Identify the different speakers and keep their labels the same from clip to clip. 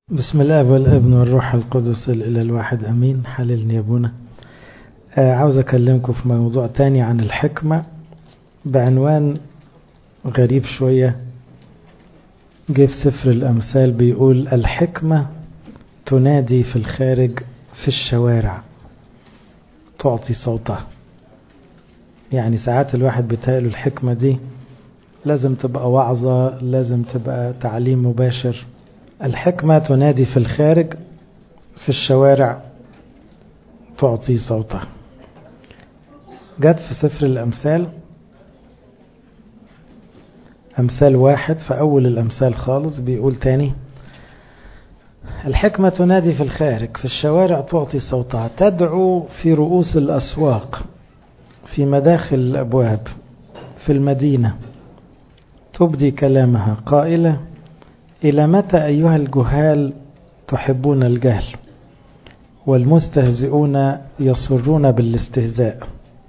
Speaker 1: بسم الله والابن والروح القدس الى الواحد امين حللني يا ابونا آه عاوز اكلمكم في موضوع تاني عن الحكمة بعنوان غريب شوية جه في سفر الامثال بيقول الحكمة تنادي في الخارج في الشوارع تعطي صوتها يعني ساعات الواحد بيتهيأله الحكمة دي لازم تبقى وعظة لازم تبقى تعليم مباشر الحكمة تنادي في الخارج في الشوارع تعطي صوتها جت في سفر الأمثال أمثال واحد في أول الأمثال خالص بيقول تاني الحكمة تنادي في الخارج في الشوارع تعطي صوتها تدعو في رؤوس الأسواق في مداخل الأبواب في المدينة تبدي كلامها قائلة إلى متى أيها الجهال تحبون الجهل والمستهزئون يصرون بالاستهزاء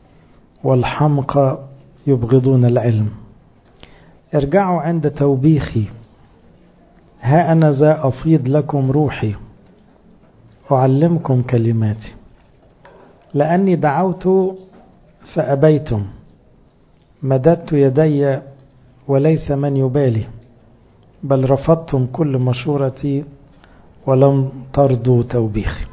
Speaker 1: والحمقى يبغضون العلم ارجعوا عند توبيخي ها أنا ذا أفيض لكم روحي أعلمكم كلماتي لأني دعوت فأبيتم مددت يدي وليس من يبالي بل رفضتم كل مشورتي ولم ترضوا توبيخي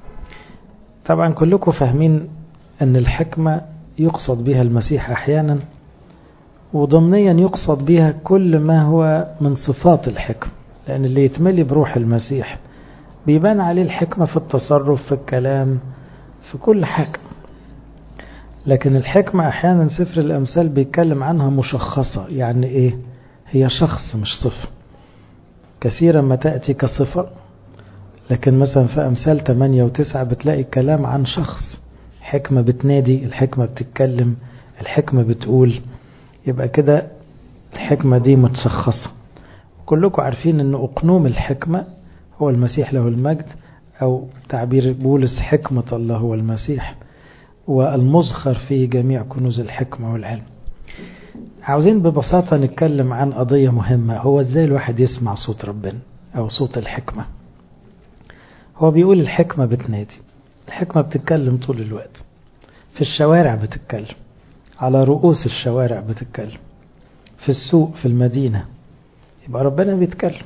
Speaker 1: طبعا كلكم فاهمين أن الحكمة يقصد بها المسيح أحيانا وضمنيا يقصد بها كل ما هو من صفات الحكمة لأن اللي يتملي بروح المسيح بيبان عليه الحكمة في التصرف في الكلام في كل حاجة لكن الحكمة أحيانا سفر الأمثال بيتكلم عنها مشخصة يعني إيه هي شخص مش صفة كثيرا ما تأتي كصفة لكن مثلا في أمثال 8 و9 بتلاقي كلام عن شخص حكمة بتنادي الحكمة بتتكلم الحكمة بتقول يبقى كده الحكمة دي متشخصة كلكم عارفين أن أقنوم الحكمة هو المسيح له المجد أو تعبير بولس حكمة الله هو المسيح والمزخر فيه جميع كنوز الحكمة والعلم عاوزين ببساطة نتكلم عن قضية مهمة هو ازاي الواحد يسمع صوت ربنا او صوت الحكمة هو بيقول الحكمة بتنادي الحكمة بتتكلم طول الوقت في الشوارع بتتكلم على رؤوس الشوارع بتتكلم في السوق في المدينة يبقى ربنا بيتكلم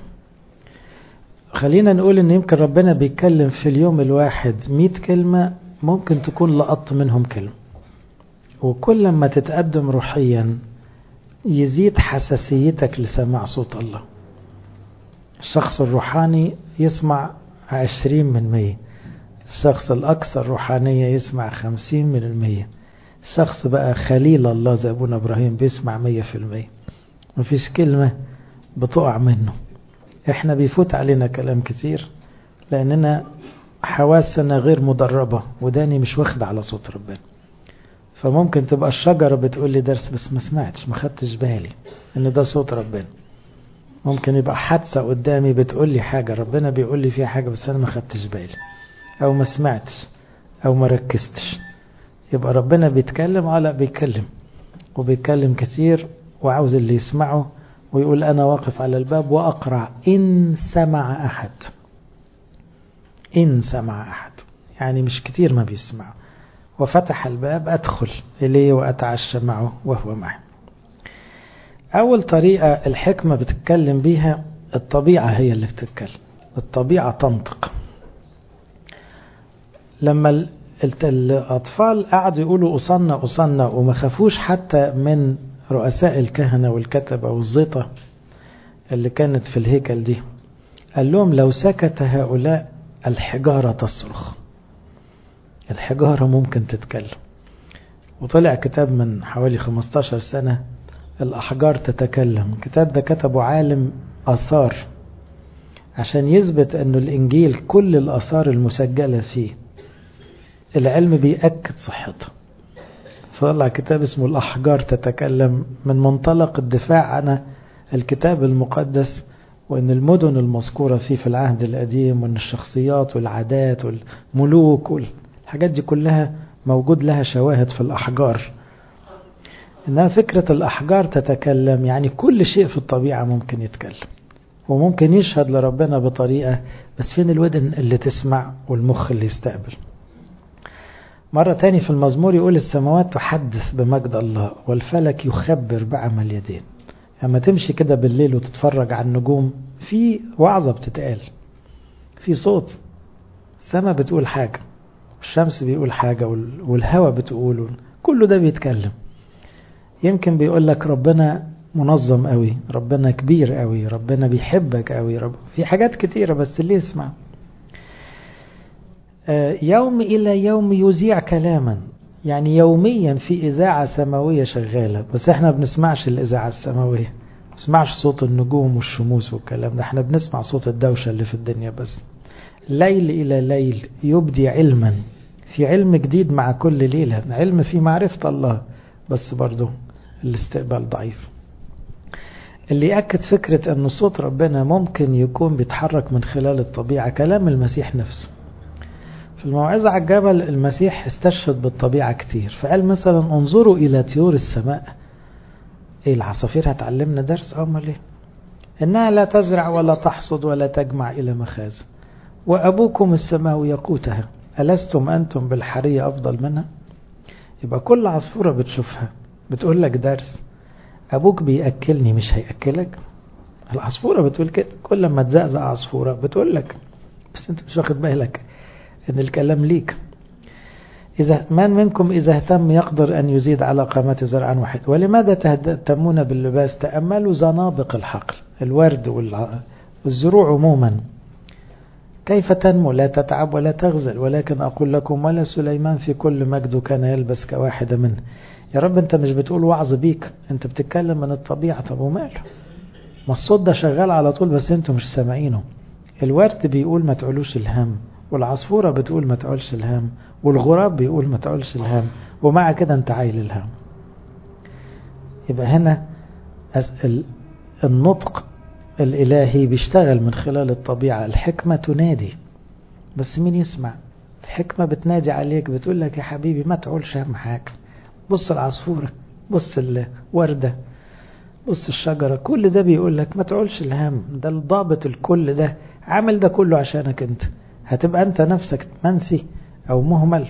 Speaker 1: خلينا نقول ان يمكن ربنا بيتكلم في اليوم الواحد مئة كلمة ممكن تكون لقط منهم كلمة وكل ما تتقدم روحيا يزيد حساسيتك لسماع صوت الله الشخص الروحاني يسمع عشرين من مية الشخص الأكثر روحانية يسمع خمسين من المية الشخص بقى خليل الله زي أبونا إبراهيم بيسمع مية في المية مفيش كلمة بتقع منه احنا بيفوت علينا كلام كتير لأننا حواسنا غير مدربة وداني مش واخد على صوت ربنا فممكن تبقى الشجرة بتقول لي درس بس ما سمعتش ما خدتش بالي ان ده صوت ربنا ممكن يبقى حادثة قدامي بتقول لي حاجة ربنا بيقول لي فيها حاجة بس انا ما خدتش بالي او ما سمعتش او ما ركزتش يبقى ربنا بيتكلم اه لا بيتكلم وبيتكلم كتير وعاوز اللي يسمعه ويقول انا واقف على الباب واقرع ان سمع احد ان سمع احد يعني مش كتير ما بيسمعوا وفتح الباب أدخل إليه وأتعشى معه وهو معي أول طريقة الحكمة بتتكلم بيها الطبيعة هي اللي بتتكلم الطبيعة تنطق لما الأطفال قعدوا يقولوا أصنع أصنع وما خافوش حتى من رؤساء الكهنة والكتبة والزيطة اللي كانت في الهيكل دي قال لهم لو سكت هؤلاء الحجارة تصرخ الحجارة ممكن تتكلم وطلع كتاب من حوالي 15 سنة الأحجار تتكلم الكتاب ده كتبه عالم آثار عشان يثبت أنه الإنجيل كل الآثار المسجلة فيه العلم بيأكد صحتها فطلع كتاب اسمه الأحجار تتكلم من منطلق الدفاع عن الكتاب المقدس وأن المدن المذكورة فيه في العهد القديم وأن الشخصيات والعادات والملوك وال... الحاجات دي كلها موجود لها شواهد في الأحجار إنها فكرة الأحجار تتكلم يعني كل شيء في الطبيعة ممكن يتكلم وممكن يشهد لربنا بطريقة بس فين الودن اللي تسمع والمخ اللي يستقبل مرة تاني في المزمور يقول السماوات تحدث بمجد الله والفلك يخبر بعمل يدين لما تمشي كده بالليل وتتفرج على النجوم في وعظة بتتقال في صوت السماء بتقول حاجة الشمس بيقول حاجة والهواء بتقول كله ده بيتكلم يمكن بيقول لك ربنا منظم قوي ربنا كبير قوي ربنا بيحبك قوي رب... في حاجات كتيرة بس اللي يسمع يوم إلى يوم يذيع كلاما يعني يوميا في إذاعة سماوية شغالة بس احنا بنسمعش الإذاعة السماوية بنسمعش صوت النجوم والشموس والكلام ده احنا بنسمع صوت الدوشة اللي في الدنيا بس ليل إلى ليل يبدي علما في علم جديد مع كل ليلة علم في معرفة الله بس برضه الاستقبال ضعيف اللي يأكد فكرة أن صوت ربنا ممكن يكون بيتحرك من خلال الطبيعة كلام المسيح نفسه في الموعظة على الجبل المسيح استشهد بالطبيعة كتير فقال مثلا انظروا إلى طيور السماء ايه العصافير هتعلمنا درس امال ايه انها لا تزرع ولا تحصد ولا تجمع الى مخازن وابوكم السماء يقوتها ألستم أنتم بالحرية أفضل منها يبقى كل عصفورة بتشوفها بتقول لك درس أبوك بيأكلني مش هيأكلك العصفورة بتقول كده كل ما تزقزق عصفورة بتقول لك بس أنت مش واخد بالك إن الكلام ليك إذا من منكم إذا اهتم يقدر أن يزيد على قامة زرعا واحد ولماذا تهتمون باللباس تأملوا زنابق الحقل الورد والزروع عموما كيف تنمو لا تتعب ولا تغزل ولكن أقول لكم ولا سليمان في كل مجده كان يلبس كواحدة منه يا رب أنت مش بتقول وعظ بيك أنت بتتكلم من الطبيعة طب وماله ما الصوت ده شغال على طول بس أنتوا مش سامعينه الورد بيقول ما تعلوش الهم والعصفورة بتقول ما تعولش الهم والغراب بيقول ما تعولش الهم ومع كده انت عايل الهم يبقى هنا النطق الإلهي بيشتغل من خلال الطبيعة الحكمة تنادي بس مين يسمع الحكمة بتنادي عليك بتقول لك يا حبيبي ما تعولش هم حاجة بص العصفورة بص الوردة بص الشجرة كل ده بيقول لك ما تعولش الهم ده الضابط الكل ده عامل ده كله عشانك انت هتبقى انت نفسك منسي او مهمل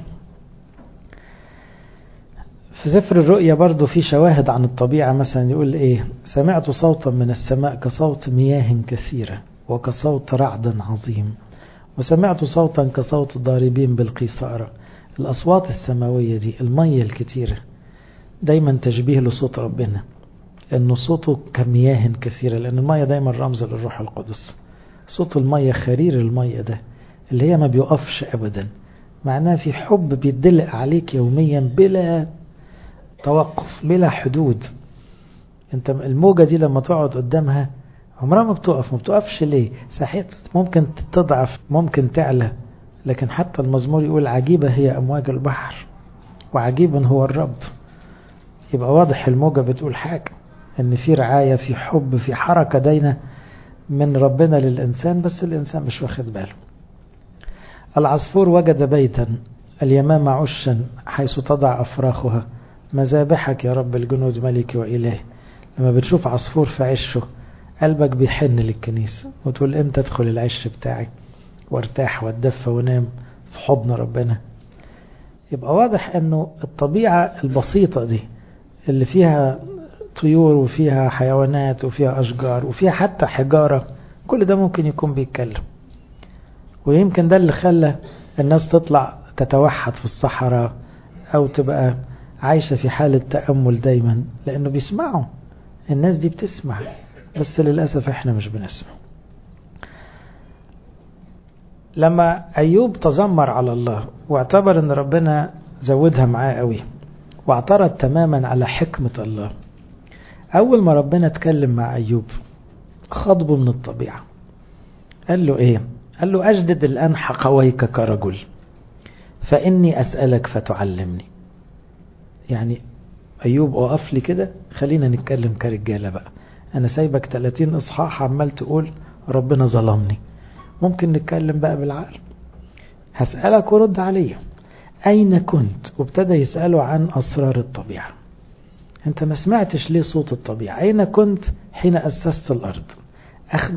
Speaker 1: في سفر الرؤيا برضو في شواهد عن الطبيعة مثلا يقول ايه سمعت صوتا من السماء كصوت مياه كثيرة وكصوت رعد عظيم وسمعت صوتا كصوت ضاربين بالقيصارة الأصوات السماوية دي المية الكتيرة دايما تشبيه لصوت ربنا لأنه صوته كمياه كثيرة لأن المية دايما رمز للروح القدس صوت المية خرير المية ده اللي هي ما بيقفش أبدا معناه في حب بيدلق عليك يوميا بلا توقف بلا حدود انت الموجة دي لما تقعد قدامها عمرها ما بتقف ما بتقفش ليه صحيح ممكن تضعف ممكن تعلى لكن حتى المزمور يقول عجيبة هي أمواج البحر وعجيبا هو الرب يبقى واضح الموجة بتقول حاجة ان في رعاية في حب في حركة داينة من ربنا للإنسان بس الإنسان مش واخد باله العصفور وجد بيتا اليمامة عشا حيث تضع أفراخها مذابحك يا رب الجنود ملكي وإلهي لما بتشوف عصفور في عشه قلبك بيحن للكنيسة وتقول امتى ادخل العش بتاعي وارتاح واتدفى ونام في حضن ربنا يبقى واضح انه الطبيعة البسيطة دي اللي فيها طيور وفيها حيوانات وفيها أشجار وفيها حتى حجارة كل ده ممكن يكون بيتكلم ويمكن ده اللي خلى الناس تطلع تتوحد في الصحراء أو تبقى عايشة في حالة تأمل دايما لأنه بيسمعوا الناس دي بتسمع بس للأسف احنا مش بنسمع لما أيوب تذمر على الله واعتبر أن ربنا زودها معاه قوي واعترض تماما على حكمة الله أول ما ربنا اتكلم مع أيوب خطبه من الطبيعة قال له إيه قال له أجدد الآن حقويك كرجل فإني أسألك فتعلمني يعني أيوب أقف لي كده خلينا نتكلم كرجالة بقى أنا سايبك 30 إصحاح عمال تقول ربنا ظلمني ممكن نتكلم بقى بالعقل هسألك ورد عليا أين كنت وابتدى يسأله عن أسرار الطبيعة أنت ما سمعتش ليه صوت الطبيعة أين كنت حين أسست الأرض أخبر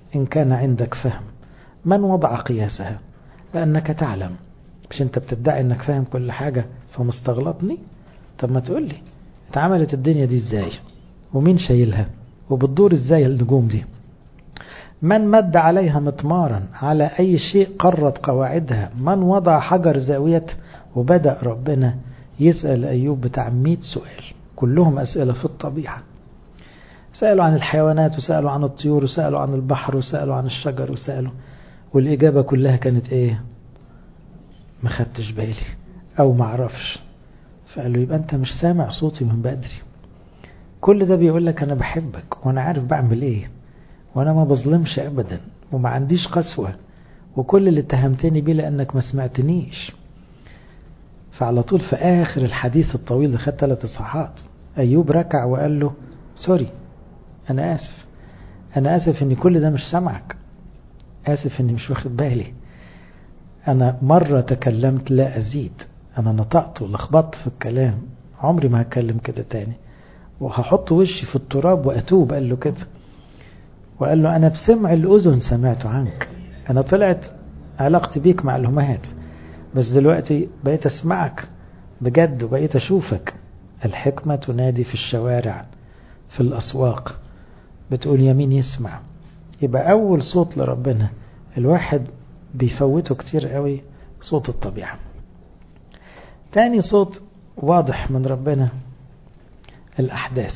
Speaker 1: إن كان عندك فهم من وضع قياسها لأنك تعلم مش أنت بتدعي أنك فاهم كل حاجة فمستغلطني طب ما تقول لي اتعملت الدنيا دي ازاي ومين شايلها وبتدور ازاي النجوم دي من مد عليها مطمارا على أي شيء قرت قواعدها من وضع حجر زاوية وبدأ ربنا يسأل أيوب بتاع 100 سؤال كلهم أسئلة في الطبيعة سألوا عن الحيوانات وسألوا عن الطيور وسألوا عن البحر وسألوا عن الشجر وسألوا والإجابة كلها كانت إيه ما خدتش بالي أو ما عرفش فقال له يبقى أنت مش سامع صوتي من بدري كل ده بيقول لك أنا بحبك وأنا عارف بعمل إيه وأنا ما بظلمش أبدا وما عنديش قسوة وكل اللي اتهمتني بيه لأنك ما سمعتنيش فعلى طول في آخر الحديث الطويل اللي خد ثلاث إصحاحات أيوب ركع وقال له سوري أنا آسف أنا آسف إني كل ده مش سامعك آسف إني مش واخد بالي أنا مرة تكلمت لا أزيد أنا نطقت ولخبطت في الكلام عمري ما هتكلم كده تاني وهحط وشي في التراب وأتوب قال له كده وقال له أنا بسمع الأذن سمعت عنك أنا طلعت علاقتي بيك معلومات بس دلوقتي بقيت أسمعك بجد وبقيت أشوفك الحكمة تنادي في الشوارع في الأسواق بتقول يمين يسمع يبقى أول صوت لربنا الواحد بيفوته كتير قوي صوت الطبيعة تاني صوت واضح من ربنا الأحداث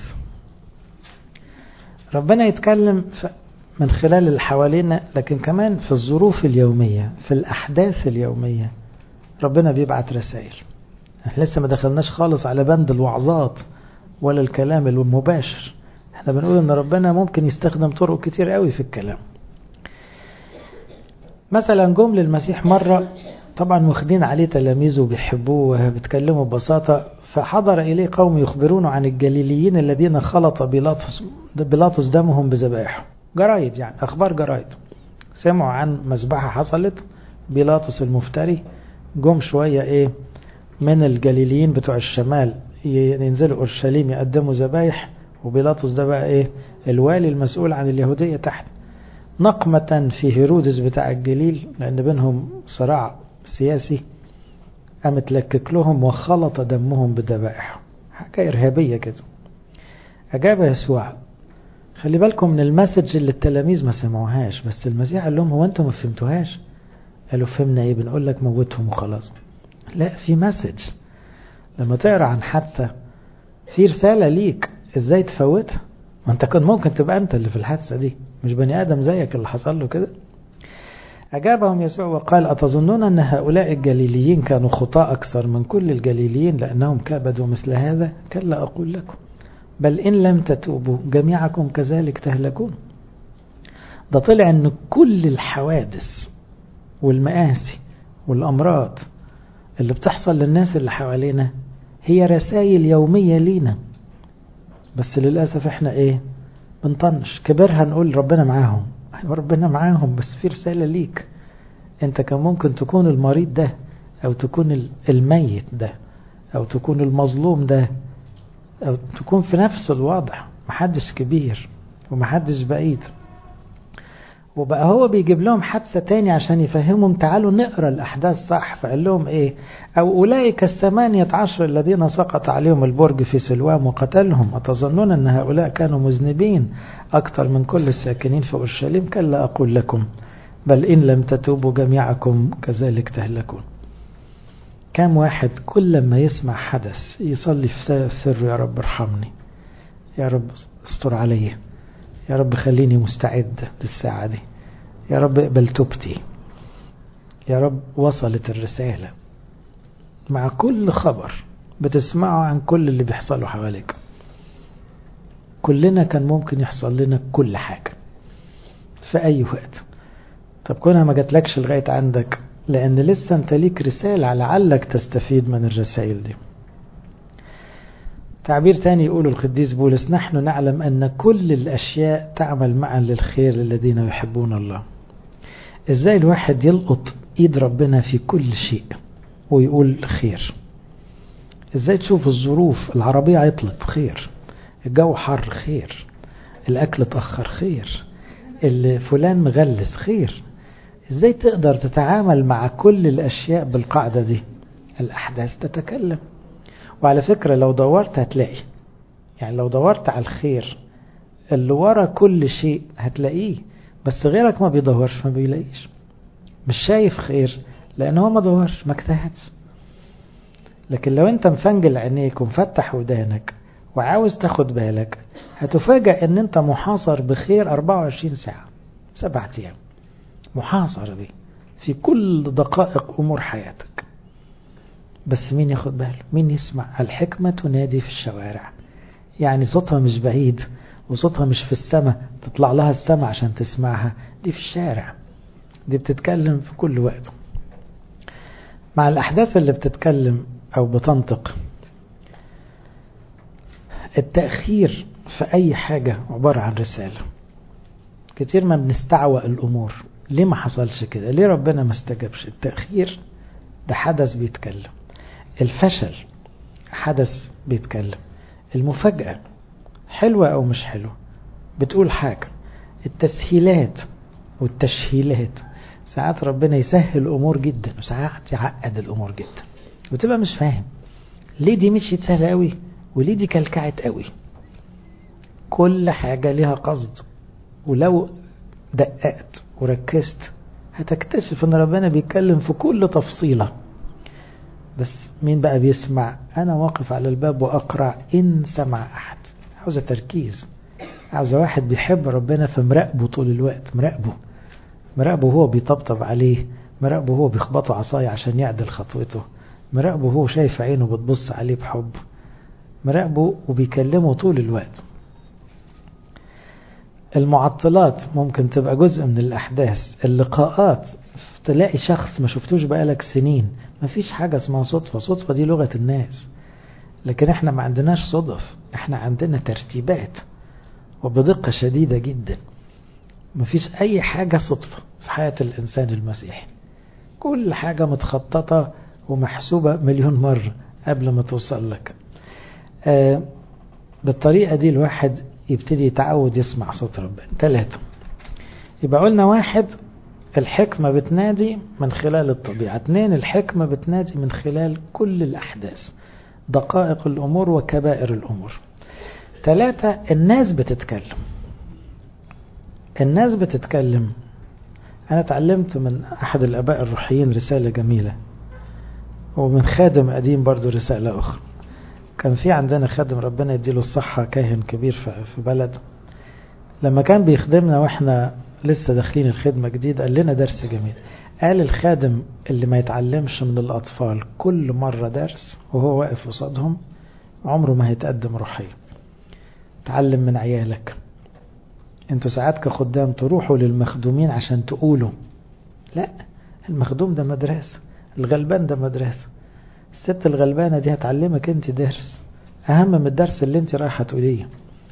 Speaker 1: ربنا يتكلم من خلال اللي حوالينا لكن كمان في الظروف اليومية في الأحداث اليومية ربنا بيبعت رسائل احنا لسه ما دخلناش خالص على بند الوعظات ولا الكلام المباشر احنا بنقول ان ربنا ممكن يستخدم طرق كتير قوي في الكلام مثلا جم للمسيح مرة طبعا واخدين عليه تلاميذه وبيحبوه وبيتكلموا ببساطة فحضر إليه قوم يخبرونه عن الجليليين الذين خلط بيلاطس بيلاطس دمهم بذبائحهم جرايد يعني أخبار جرايد سمعوا عن مذبحة حصلت بيلاطس المفتري جم شوية إيه من الجليليين بتوع الشمال ينزلوا أورشليم يقدموا ذبايح وبيلاطس ده بقى إيه الوالي المسؤول عن اليهودية تحت نقمة في هيرودس بتاع الجليل لأن بينهم صراع سياسي قامت لكك لهم وخلط دمهم بذبائحهم حاجة إرهابية كده أجاب يسوع خلي بالكم من المسج اللي التلاميذ ما سمعوهاش بس المسيح قال لهم هو انتم ما فهمتوهاش قالوا فهمنا ايه بنقول لك موتهم وخلاص لا في مسج لما تقرا عن حادثة في رسالة ليك ازاي تفوتها ما انت كنت ممكن تبقى انت اللي في الحادثة دي مش بني ادم زيك اللي حصل له كده أجابهم يسوع وقال أتظنون أن هؤلاء الجليليين كانوا خطاء أكثر من كل الجليليين لأنهم كبدوا مثل هذا كلا أقول لكم بل إن لم تتوبوا جميعكم كذلك تهلكون ده طلع أن كل الحوادث والمآسي والأمراض اللي بتحصل للناس اللي حوالينا هي رسائل يومية لينا بس للأسف احنا ايه بنطنش كبرها نقول ربنا معاهم ربنا معاهم بس في رسالة ليك انت كان ممكن تكون المريض ده او تكون الميت ده او تكون المظلوم ده او تكون في نفس الوضع محدش كبير ومحدش بعيد وبقى هو بيجيب لهم حادثة تاني عشان يفهمهم تعالوا نقرأ الأحداث صح فقال لهم إيه أو أولئك الثمانية عشر الذين سقط عليهم البرج في سلوام وقتلهم أتظنون أن هؤلاء كانوا مذنبين أكثر من كل الساكنين في أورشليم كلا أقول لكم بل إن لم تتوبوا جميعكم كذلك تهلكون كم واحد كل ما يسمع حدث يصلي في سر يا رب ارحمني يا رب استر علي يا رب خليني مستعد للساعة دي يا رب اقبل توبتي يا رب وصلت الرسالة مع كل خبر بتسمعه عن كل اللي بيحصله حواليك كلنا كان ممكن يحصل لنا كل حاجة في أي وقت طب كونها ما جاتلكش لغاية عندك لأن لسه أنت ليك رسالة لعلك تستفيد من الرسائل دي تعبير تاني يقول القديس بولس نحن نعلم أن كل الأشياء تعمل معا للخير للذين يحبون الله إزاي الواحد يلقط إيد ربنا في كل شيء ويقول خير إزاي تشوف الظروف العربية عطلت خير الجو حر خير الأكل اتأخر خير اللي فلان مغلس خير ازاي تقدر تتعامل مع كل الاشياء بالقاعدة دي الاحداث تتكلم وعلى فكرة لو دورت هتلاقي يعني لو دورت على الخير اللي ورا كل شيء هتلاقيه بس غيرك ما بيدورش ما بيلاقيش مش شايف خير لان هو ما دورش ما اجتهدش لكن لو انت مفنجل عينيك ومفتح ودانك وعاوز تاخد بالك هتفاجأ ان انت محاصر بخير 24 ساعة سبعة ايام محاصر بيه في كل دقائق امور حياتك بس مين ياخد باله مين يسمع الحكمة تنادي في الشوارع يعني صوتها مش بعيد وصوتها مش في السماء تطلع لها السماء عشان تسمعها دي في الشارع دي بتتكلم في كل وقت مع الأحداث اللي بتتكلم أو بتنطق التأخير في أي حاجة عبارة عن رسالة كتير ما بنستعوى الأمور ليه ما حصلش كده ليه ربنا ما استجابش التأخير ده حدث بيتكلم الفشل حدث بيتكلم المفاجأة حلوة أو مش حلوة بتقول حاجة التسهيلات والتشهيلات ساعات ربنا يسهل الأمور جدا وساعات يعقد الأمور جدا وتبقى مش فاهم ليه دي مشيت سهلة قوي وليه دي كلكعت قوي كل حاجة ليها قصد ولو دققت وركزت هتكتشف ان ربنا بيتكلم في كل تفصيلة بس مين بقى بيسمع انا واقف على الباب واقرع ان سمع احد عاوزة تركيز عاوزة واحد بيحب ربنا فمراقبه طول الوقت مراقبه مراقبه هو بيطبطب عليه مراقبه هو بيخبطه عصاية عشان يعدل خطوته مراقبه هو شايف عينه بتبص عليه بحب مراقبه وبيكلمه طول الوقت المعطلات ممكن تبقى جزء من الأحداث اللقاءات تلاقي شخص ما شفتوش بقالك سنين ما فيش حاجة اسمها صدفة صدفة دي لغة الناس لكن احنا ما عندناش صدف احنا عندنا ترتيبات وبدقة شديدة جدا ما فيش اي حاجة صدفة في حياة الانسان المسيحي كل حاجة متخططة ومحسوبة مليون مرة قبل ما توصل لك آه بالطريقة دي الواحد يبتدي يتعود يسمع صوت ربنا ثلاثة يبقى قلنا واحد الحكمة بتنادي من خلال الطبيعة اثنين الحكمة بتنادي من خلال كل الأحداث دقائق الأمور وكبائر الأمور ثلاثة الناس بتتكلم الناس بتتكلم أنا تعلمت من أحد الأباء الروحيين رسالة جميلة ومن خادم قديم برضو رسالة أخرى كان في عندنا خادم ربنا يديله الصحة كاهن كبير في بلد لما كان بيخدمنا واحنا لسه داخلين الخدمة جديد قال لنا درس جميل قال الخادم اللي ما يتعلمش من الأطفال كل مرة درس وهو واقف قصادهم عمره ما هيتقدم روحيا تعلم من عيالك انتوا ساعات كخدام تروحوا للمخدومين عشان تقولوا لا المخدوم ده مدرسة الغلبان ده مدرسة الست الغلبانة دي هتعلمك انت درس اهم من الدرس اللي انت رايحة تقوليه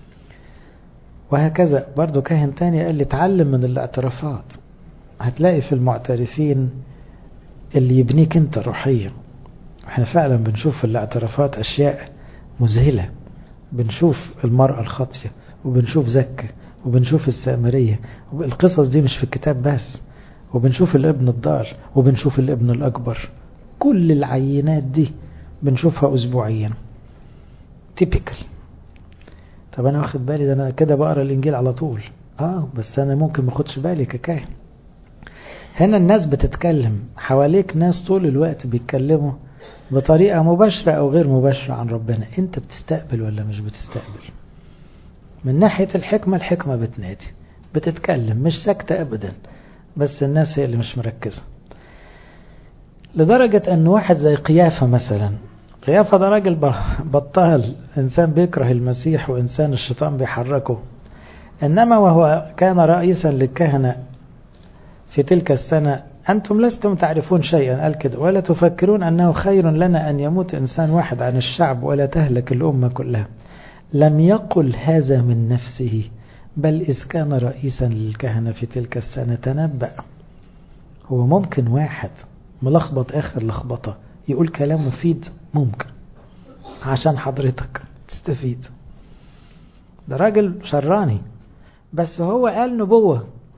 Speaker 1: وهكذا برضو كاهن تاني قال لي اتعلم من الاعترافات هتلاقي في المعترفين اللي يبنيك انت روحيا احنا فعلا بنشوف في الاعترافات اشياء مذهلة بنشوف المرأة الخاطية وبنشوف زكة وبنشوف السامرية القصص دي مش في الكتاب بس وبنشوف الابن الضال وبنشوف الابن الأكبر كل العينات دي بنشوفها أسبوعيا تيبيكال طب أنا واخد بالي ده أنا كده بقرا الإنجيل على طول آه بس أنا ممكن ما اخدش بالي ككاهن هنا الناس بتتكلم حواليك ناس طول الوقت بيتكلموا بطريقة مباشرة أو غير مباشرة عن ربنا أنت بتستقبل ولا مش بتستقبل من ناحية الحكمة الحكمة بتنادي بتتكلم مش ساكتة أبدا بس الناس هي اللي مش مركزة لدرجة أن واحد زي قيافة مثلا قيافة ده راجل بطال إنسان بيكره المسيح وإنسان الشيطان بيحركه إنما وهو كان رئيسا للكهنة في تلك السنة أنتم لستم تعرفون شيئا قال كده ولا تفكرون أنه خير لنا أن يموت إنسان واحد عن الشعب ولا تهلك الأمة كلها لم يقل هذا من نفسه بل إذ كان رئيسا للكهنة في تلك السنة تنبأ هو ممكن واحد ملخبط آخر لخبطة يقول كلام مفيد ممكن عشان حضرتك تستفيد ده راجل شراني بس هو قال نبوة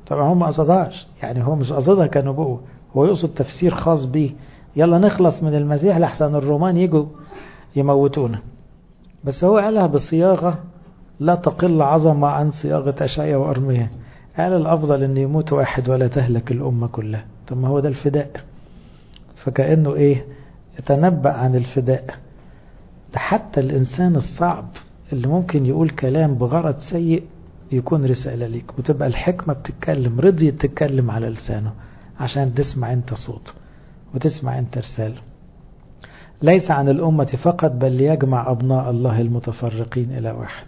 Speaker 1: طبعا هو ما قصدهاش يعني هو مش قصدها كنبوة هو يقصد تفسير خاص بيه يلا نخلص من المسيح لحسن الرومان يجوا يموتونا بس هو قالها بصياغة لا تقل عظمة عن صياغة أشعية وأرمية قال الأفضل أن يموت واحد ولا تهلك الأمة كلها طب ما هو ده الفداء فكأنه إيه يتنبأ عن الفداء ده حتى الإنسان الصعب اللي ممكن يقول كلام بغرض سيء يكون رسالة ليك وتبقى الحكمة بتتكلم رضيت تتكلم على لسانه عشان تسمع انت صوت وتسمع انت رسالة ليس عن الأمة فقط بل ليجمع أبناء الله المتفرقين إلى واحد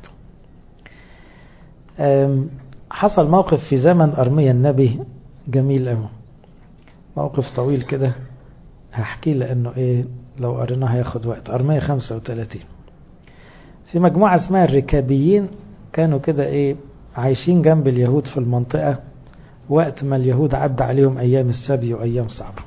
Speaker 1: حصل موقف في زمن أرميا النبي جميل قوي موقف طويل كده هحكي لأنه إيه لو قريناه هياخد وقت أرميا 35 في مجموعة اسمها الركابيين كانوا كده إيه عايشين جنب اليهود في المنطقة وقت ما اليهود عدى عليهم أيام السبي وأيام صعبة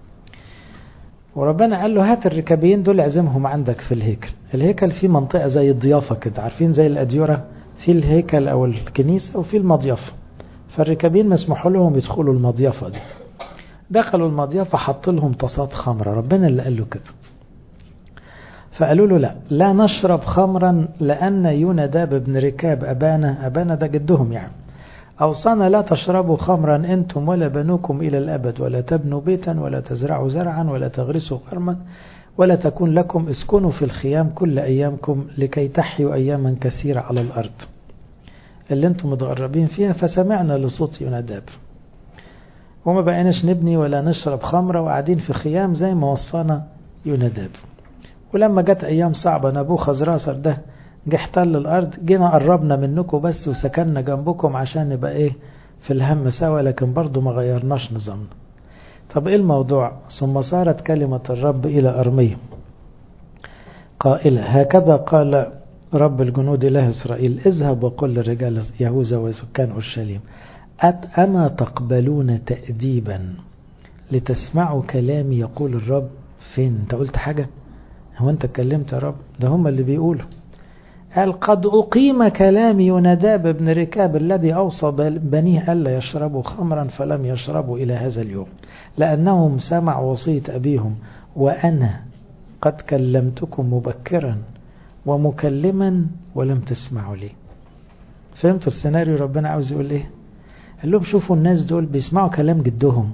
Speaker 1: وربنا قال له هات الركابيين دول اعزمهم عندك في الهيكل الهيكل فيه منطقة زي الضيافة كده عارفين زي الأديرة في الهيكل أو الكنيسة وفي المضيفة فالركابين مسموح لهم يدخلوا المضيفة دي دخلوا المضيفة حط لهم طاسات خمرة ربنا اللي قال له كده فقالوا له لا لا نشرب خمرا لأن يوناداب بن ركاب أبانا أبانا ده جدهم يعني أوصانا لا تشربوا خمرا أنتم ولا بنوكم إلى الأبد ولا تبنوا بيتا ولا تزرعوا زرعا ولا تغرسوا كرما ولا تكون لكم اسكنوا في الخيام كل أيامكم لكي تحيوا أياما كثيرة على الأرض اللي انتم متغربين فيها فسمعنا لصوت يوناداب وما بقيناش نبني ولا نشرب خمرة وقاعدين في خيام زي ما وصانا يوناداب ولما جت أيام صعبة نبوخذ راسر ده جه احتل الأرض جينا قربنا منكم بس وسكننا جنبكم عشان نبقى إيه في الهم سوا لكن برضو ما غيرناش نظامنا طب إيه الموضوع ثم صارت كلمة الرب إلى أرمية قائلة هكذا قال رب الجنود إله إسرائيل اذهب وقل لرجال يهوذا وسكان أورشليم أت أما تقبلون تأديبا لتسمعوا كلامي يقول الرب فين أنت قلت حاجة هو أنت اتكلمت يا رب ده هم اللي بيقولوا قال قد أقيم كلام يوناداب بن ركاب الذي أوصى بنيه ألا يشربوا خمرا فلم يشربوا إلى هذا اليوم لأنهم سمعوا وصية أبيهم وأنا قد كلمتكم مبكرا ومكلما ولم تسمعوا لي فهمتوا السيناريو ربنا عاوز يقول ايه قال لهم شوفوا الناس دول بيسمعوا كلام جدهم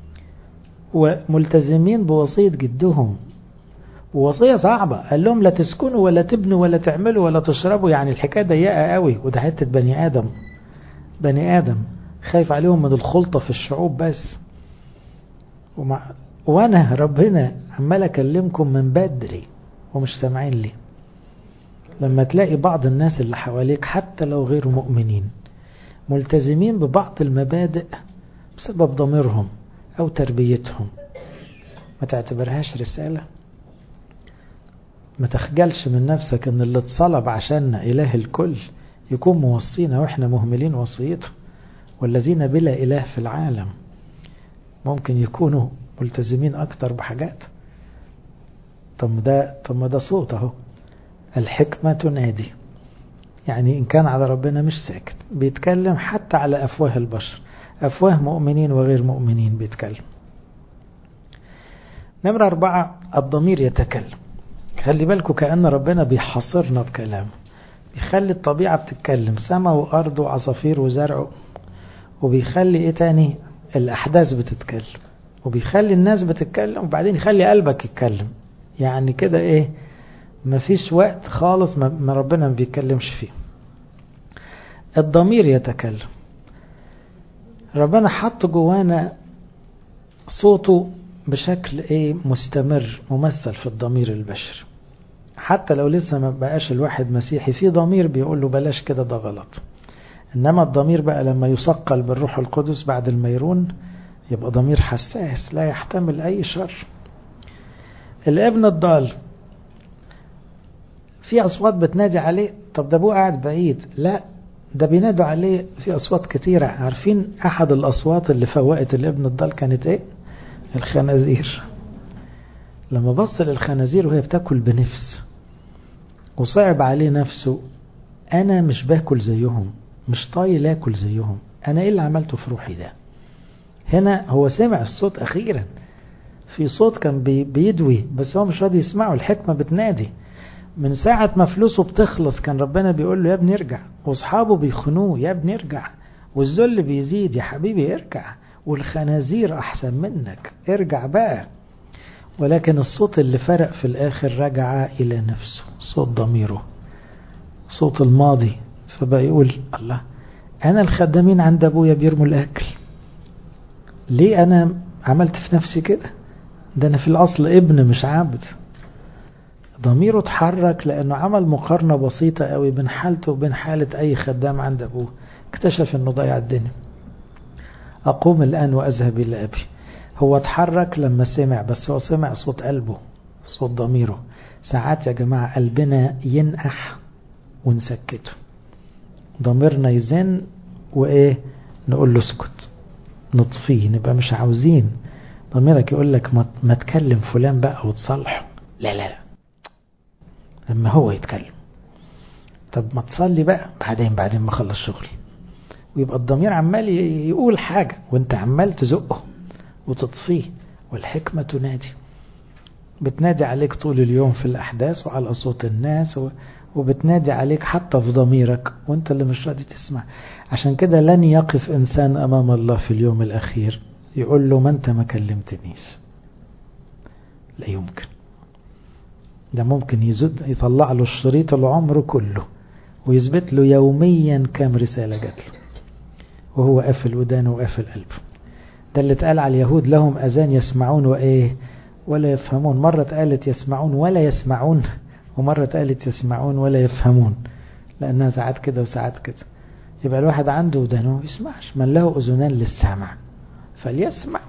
Speaker 1: وملتزمين بوصية جدهم ووصية صعبة قال لهم لا تسكنوا ولا تبنوا ولا تعملوا ولا تشربوا يعني الحكاية ضيقة قوي وده حتة بني آدم بني آدم خايف عليهم من الخلطة في الشعوب بس ومع وانا ربنا عمال اكلمكم من بدري ومش سامعين لي لما تلاقي بعض الناس اللي حواليك حتى لو غير مؤمنين ملتزمين ببعض المبادئ بسبب ضميرهم او تربيتهم ما تعتبرهاش رسالة ما تخجلش من نفسك ان اللي اتصلب عشاننا اله الكل يكون موصينا واحنا مهملين وصيته والذين بلا اله في العالم ممكن يكونوا ملتزمين اكتر بحاجات طب ده طب ما ده صوت اهو الحكمة تنادي يعني إن كان على ربنا مش ساكت بيتكلم حتى على أفواه البشر أفواه مؤمنين وغير مؤمنين بيتكلم نمرة أربعة الضمير يتكلم خلي بالكم كأن ربنا بيحاصرنا بكلامه بيخلي الطبيعة بتتكلم سماء وأرض وعصافير وزرع وبيخلي إيه تاني الأحداث بتتكلم وبيخلي الناس بتتكلم وبعدين يخلي قلبك يتكلم يعني كده إيه مفيش وقت خالص ما ربنا ما بيتكلمش فيه الضمير يتكلم ربنا حط جوانا صوته بشكل ايه مستمر ممثل في الضمير البشري حتى لو لسه ما بقاش الواحد مسيحي في ضمير بيقول له بلاش كده ده غلط انما الضمير بقى لما يثقل بالروح القدس بعد الميرون يبقى ضمير حساس لا يحتمل اي شر الابن الضال في أصوات بتنادي عليه طب ده أبوه قاعد بعيد لا ده بينادوا عليه في أصوات كتيرة عارفين أحد الأصوات اللي فوقت الابن الضال كانت إيه الخنازير لما بص للخنازير وهي بتاكل بنفس وصعب عليه نفسه أنا مش باكل زيهم مش طايل آكل زيهم أنا إيه اللي عملته في روحي ده هنا هو سمع الصوت أخيرا في صوت كان بي بيدوي بس هو مش راضي يسمعه الحكمة بتنادي من ساعة ما فلوسه بتخلص كان ربنا بيقول له يا ابني ارجع واصحابه بيخنوه يا ابني ارجع والذل بيزيد يا حبيبي ارجع والخنازير احسن منك ارجع بقى ولكن الصوت اللي فرق في الاخر رجع الى نفسه صوت ضميره صوت الماضي فبقى يقول الله انا الخدامين عند ابويا بيرموا الاكل ليه انا عملت في نفسي كده ده انا في الاصل ابن مش عبد ضميره اتحرك لانه عمل مقارنه بسيطه قوي بين حالته وبين حاله اي خدام عند ابوه اكتشف انه ضيع الدنيا اقوم الان واذهب الى ابي هو اتحرك لما سمع بس هو سمع صوت قلبه صوت ضميره ساعات يا جماعه قلبنا ينقح ونسكته ضميرنا يزن وايه نقول له اسكت نطفيه نبقى مش عاوزين ضميرك يقول لك ما, ما تكلم فلان بقى وتصالحه لا لا لا لما هو يتكلم طب ما تصلي بقى بعدين بعدين ما اخلص شغلي ويبقى الضمير عمال يقول حاجة وانت عمال تزقه وتطفيه والحكمة تنادي بتنادي عليك طول اليوم في الأحداث وعلى صوت الناس وبتنادي عليك حتى في ضميرك وانت اللي مش راضي تسمع عشان كده لن يقف إنسان أمام الله في اليوم الأخير يقول له ما انت ما كلمتنيش لا يمكن ده ممكن يزد يطلع له الشريط العمر كله ويثبت له يوميا كام رسالة جات له وهو قافل ودانه وقافل قلبه ده اللي اتقال على اليهود لهم أذان يسمعون وإيه ولا يفهمون مرة اتقالت يسمعون ولا يسمعون ومرة اتقالت يسمعون ولا يفهمون لأنها ساعات كده وساعات كده يبقى الواحد عنده ودانه ما يسمعش من له أذنان للسمع فليسمع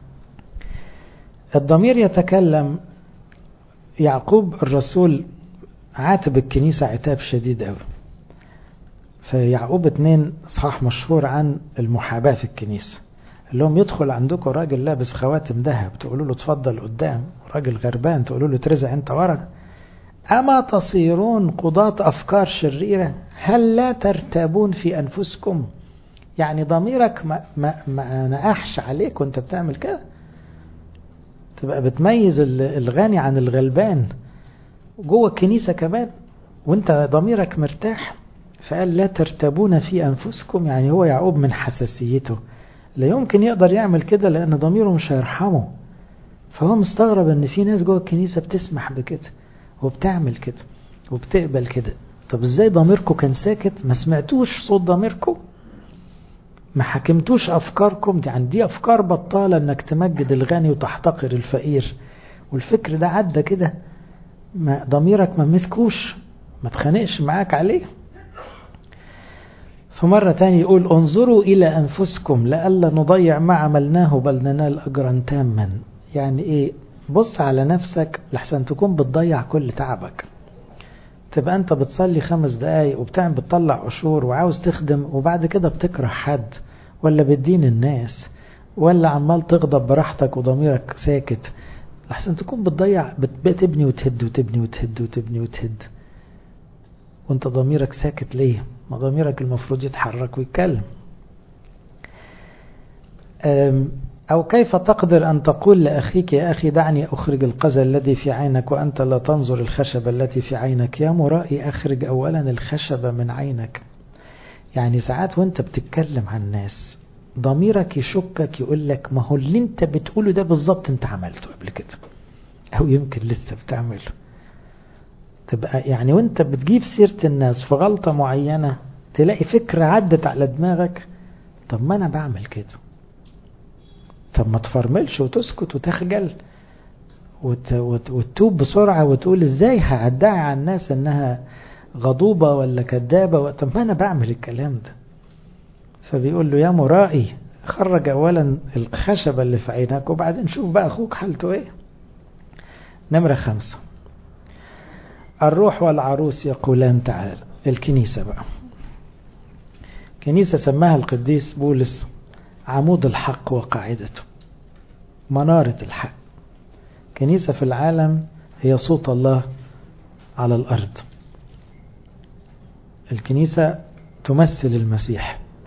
Speaker 1: الضمير يتكلم يعقوب الرسول عاتب الكنيسة عتاب شديد قوي فيعقوب اتنين صحاح مشهور عن المحاباة في الكنيسة اللي هم يدخل عندكم راجل لابس خواتم ذهب تقولوا له اتفضل قدام راجل غربان تقولوا له ترزع انت ورا أما تصيرون قضاة أفكار شريرة هل لا ترتابون في أنفسكم يعني ضميرك ما, ما, ما نقحش عليك وانت بتعمل كده تبقى بتميز الغني عن الغلبان جوه الكنيسة كمان وانت ضميرك مرتاح فقال لا ترتبون في أنفسكم يعني هو يعقوب من حساسيته لا يمكن يقدر يعمل كده لأن ضميره مش هيرحمه فهو مستغرب ان في ناس جوه الكنيسة بتسمح بكده وبتعمل كده وبتقبل كده طب ازاي ضميركم كان ساكت ما سمعتوش صوت ضميركم ما حكمتوش افكاركم دي عندي افكار بطالة انك تمجد الغني وتحتقر الفقير والفكر ده عدى كده ما ضميرك ما مسكوش ما تخانقش معاك عليه فمرة تاني يقول انظروا إلى أنفسكم لألا نضيع ما عملناه بل ننال أجرا تاما يعني إيه بص على نفسك لحسن تكون بتضيع كل تعبك تبقى أنت بتصلي خمس دقايق وبتعمل بتطلع عشور وعاوز تخدم وبعد كده بتكره حد ولا بتدين الناس ولا عمال تغضب براحتك وضميرك ساكت لحسن تكون بتضيع بتبني وتهد وتبني وتهد وتبني وتهد وانت ضميرك ساكت ليه ما ضميرك المفروض يتحرك ويتكلم أو كيف تقدر أن تقول لأخيك يا أخي دعني أخرج القذى الذي في عينك وأنت لا تنظر الخشبة التي في عينك يا مرائي أخرج أولا الخشبة من عينك يعني ساعات وانت بتتكلم عن الناس ضميرك يشكك يقول لك ما هو اللي انت بتقوله ده بالظبط انت عملته قبل كده أو يمكن لسه بتعمله تبقى يعني وانت بتجيب سيرة الناس في غلطة معينة تلاقي فكرة عدت على دماغك طب ما انا بعمل كده طب ما تفرملش وتسكت وتخجل وت... وت... وتتوب بسرعة وتقول ازاي هأدعي على الناس انها غضوبة ولا كذابة و... طب ما انا بعمل الكلام ده فبيقول له يا مرائي خرج اولا الخشبة اللي في عينك وبعدين شوف بقى اخوك حالته ايه نمرة خمسة الروح والعروس يقولان تعال الكنيسة بقى كنيسة سماها القديس بولس عمود الحق وقاعدته منارة الحق كنيسة في العالم هي صوت الله على الأرض الكنيسة تمثل المسيح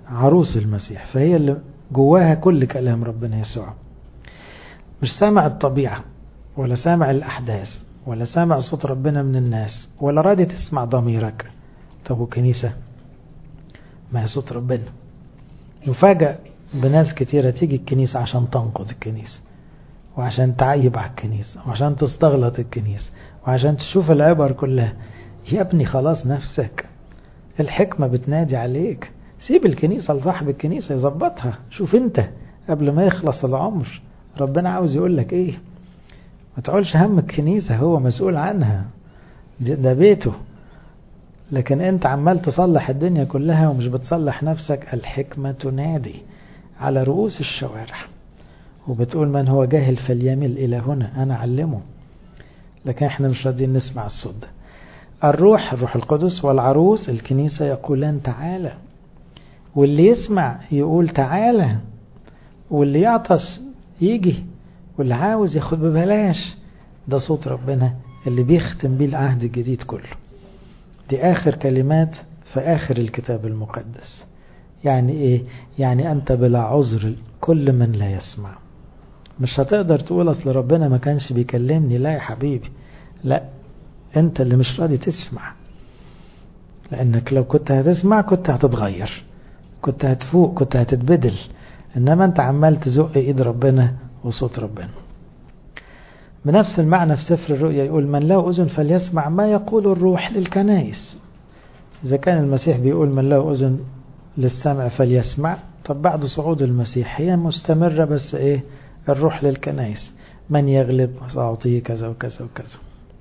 Speaker 1: عروس المسيح فهي اللي جواها كل كلام ربنا يسوع مش سامع الطبيعة ولا سامع الأحداث ولا سامع صوت ربنا من الناس ولا راضي تسمع ضميرك طب وكنيسة ما هي صوت ربنا يفاجأ بناس كتيرة تيجي الكنيسة عشان تنقض الكنيسة وعشان تعيب على الكنيسة وعشان تستغلط الكنيسة وعشان تشوف العبر كلها يا ابني خلاص نفسك الحكمة بتنادي عليك سيب الكنيسة لصاحب الكنيسة يظبطها شوف انت قبل ما يخلص العمر ربنا عاوز يقول لك ايه ما تعولش هم الكنيسة هو مسؤول عنها ده بيته لكن انت عمال تصلح الدنيا كلها ومش بتصلح نفسك الحكمة تنادي على رؤوس الشوارع وبتقول من هو جاهل فليمل إلى هنا أنا علمه لكن احنا مش راضيين نسمع الصوت ده الروح الروح القدس والعروس الكنيسة يقولان تعالى واللي يسمع يقول تعالى واللي يعطس يجي واللي عاوز ياخد ببلاش ده صوت ربنا اللي بيختم بيه العهد الجديد كله دي آخر كلمات في آخر الكتاب المقدس يعني إيه؟ يعني أنت بلا عذر كل من لا يسمع مش هتقدر تقول أصل ربنا ما كانش بيكلمني لا يا حبيبي لا أنت اللي مش راضي تسمع لأنك لو كنت هتسمع كنت هتتغير كنت هتفوق كنت هتتبدل إنما أنت عمال تزق إيد ربنا وصوت ربنا بنفس المعنى في سفر الرؤيا يقول من له أذن فليسمع ما يقول الروح للكنائس إذا كان المسيح بيقول من له أذن للسمع فليسمع طب بعد صعود المسيح هي مستمرة بس إيه الروح للكنائس من يغلب سأعطيه كذا وكذا وكذا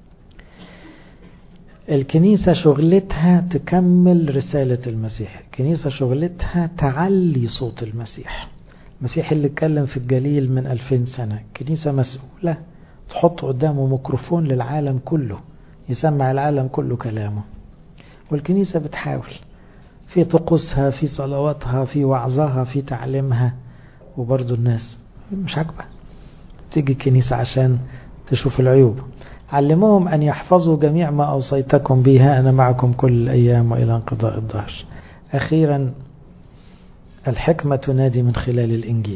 Speaker 1: الكنيسة شغلتها تكمل رسالة المسيح الكنيسة شغلتها تعلي صوت المسيح المسيح اللي اتكلم في الجليل من ألفين سنة كنيسة مسؤولة تحط قدامه ميكروفون للعالم كله يسمع العالم كله كلامه والكنيسة بتحاول في طقوسها في صلواتها في وعظها في تعليمها وبرضه الناس مش عاجبة تيجي الكنيسة عشان تشوف العيوب علموهم أن يحفظوا جميع ما أوصيتكم به أنا معكم كل الأيام وإلى انقضاء الظهر أخيرا الحكمة تنادي من خلال الإنجيل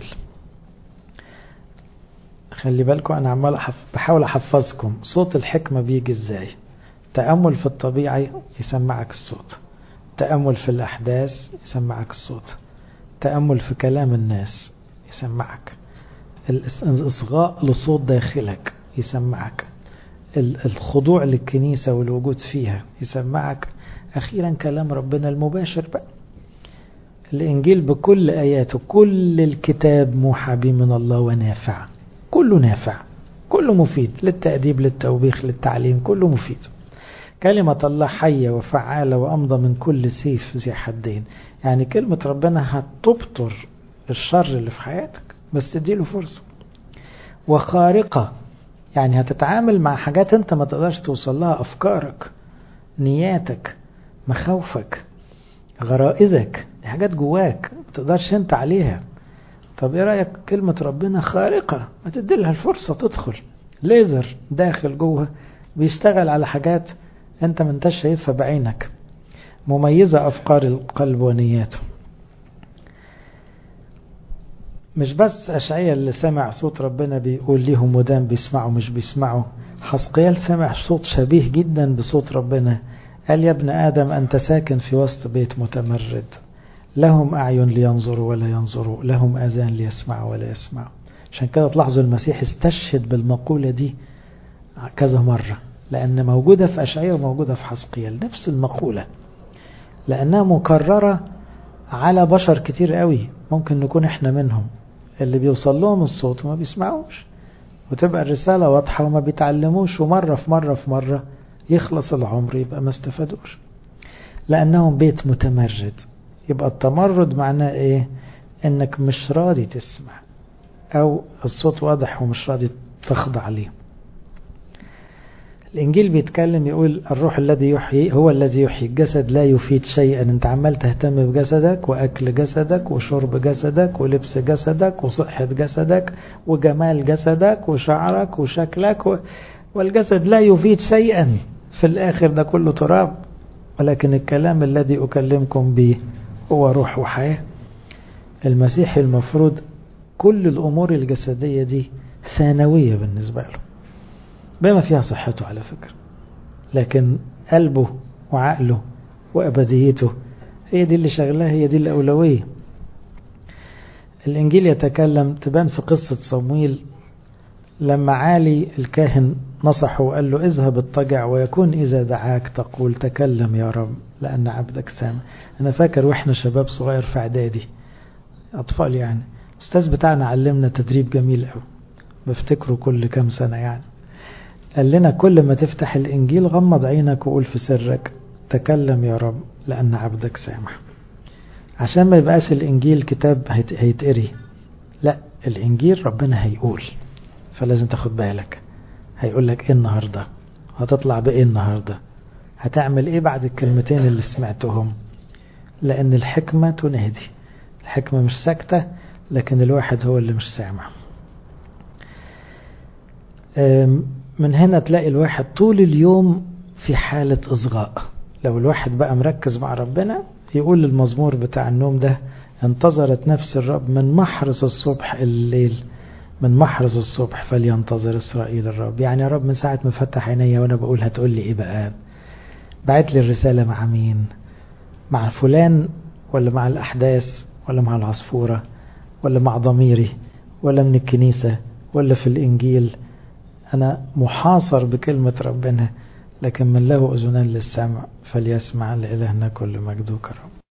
Speaker 1: خلي بالكم أنا عمال بحاول أحفظكم صوت الحكمة بيجي إزاي تأمل في الطبيعة يسمعك الصوت تأمل في الأحداث يسمعك الصوت تأمل في كلام الناس يسمعك الإصغاء لصوت داخلك يسمعك الخضوع للكنيسة والوجود فيها يسمعك أخيرا كلام ربنا المباشر بقى الإنجيل بكل آياته كل الكتاب موحى به من الله ونافع كله نافع كله مفيد للتأديب للتوبيخ للتعليم كله مفيد كلمة الله حية وفعالة وأمضى من كل سيف ذي حدين يعني كلمة ربنا هتبطر الشر اللي في حياتك بس تديله فرصة وخارقة يعني هتتعامل مع حاجات انت ما تقدرش توصل لها أفكارك نياتك مخاوفك غرائزك دي حاجات جواك ما تقدرش انت عليها طب ايه رأيك كلمة ربنا خارقة ما تديلها الفرصة تدخل ليزر داخل جوه بيشتغل على حاجات انت ما انتش شايفها بعينك مميزة أفكار القلب ونياته مش بس أشعية اللي سمع صوت ربنا بيقول ليهم ودان بيسمعوا مش بيسمعوا حسقيال سمع صوت شبيه جدا بصوت ربنا قال يا ابن آدم أنت ساكن في وسط بيت متمرد لهم أعين لينظروا ولا ينظروا لهم أذان ليسمعوا ولا يسمعوا عشان كده تلاحظوا المسيح استشهد بالمقولة دي كذا مرة لأن موجودة في أشعية وموجودة في حسقيال نفس المقولة لأنها مكررة على بشر كتير قوي ممكن نكون احنا منهم اللي بيوصل لهم الصوت وما بيسمعوش وتبقى الرسالة واضحة وما بيتعلموش ومرة في مرة في مرة يخلص العمر يبقى ما استفادوش لأنهم بيت متمرد يبقى التمرد معناه ايه انك مش راضي تسمع او الصوت واضح ومش راضي تخضع ليه الإنجيل بيتكلم يقول الروح الذي يحيي هو الذي يحيي الجسد لا يفيد شيئا أنت عمال تهتم بجسدك وأكل جسدك وشرب جسدك ولبس جسدك وصحة جسدك وجمال جسدك وشعرك وشكلك و... والجسد لا يفيد شيئا في الآخر ده كله تراب ولكن الكلام الذي أكلمكم به هو روح وحياة المسيح المفروض كل الأمور الجسدية دي ثانوية بالنسبة له بما فيها صحته على فكرة لكن قلبه وعقله وأبديته هي دي اللي شغلها هي دي الأولوية الإنجيل يتكلم تبان في قصة صمويل لما عالي الكاهن نصحه وقال له اذهب اضطجع ويكون إذا دعاك تقول تكلم يا رب لأن عبدك سامع أنا فاكر وإحنا شباب صغير في إعدادي أطفال يعني الأستاذ بتاعنا علمنا تدريب جميل قوي بفتكره كل كام سنة يعني قال لنا كل ما تفتح الإنجيل غمض عينك وقول في سرك تكلم يا رب لأن عبدك سامع عشان ما يبقاش الإنجيل كتاب هيتقري لا الإنجيل ربنا هيقول فلازم تاخد بالك هيقول لك ايه النهاردة هتطلع بايه النهاردة هتعمل ايه بعد الكلمتين اللي سمعتهم لأن الحكمة تنادي الحكمة مش ساكتة لكن الواحد هو اللي مش سامع من هنا تلاقي الواحد طول اليوم في حالة إصغاء لو الواحد بقى مركز مع ربنا يقول المزمور بتاع النوم ده انتظرت نفس الرب من محرس الصبح الليل من محرس الصبح فلينتظر إسرائيل الرب يعني يا رب من ساعة ما فتح عينيا وأنا بقول هتقول لي إيه بقى بعت لي الرسالة مع مين مع فلان ولا مع الأحداث ولا مع العصفورة ولا مع ضميري ولا من الكنيسة ولا في الإنجيل أنا محاصر بكلمة ربنا لكن من له أذنان للسمع فليسمع لإلهنا كل مجد وكرم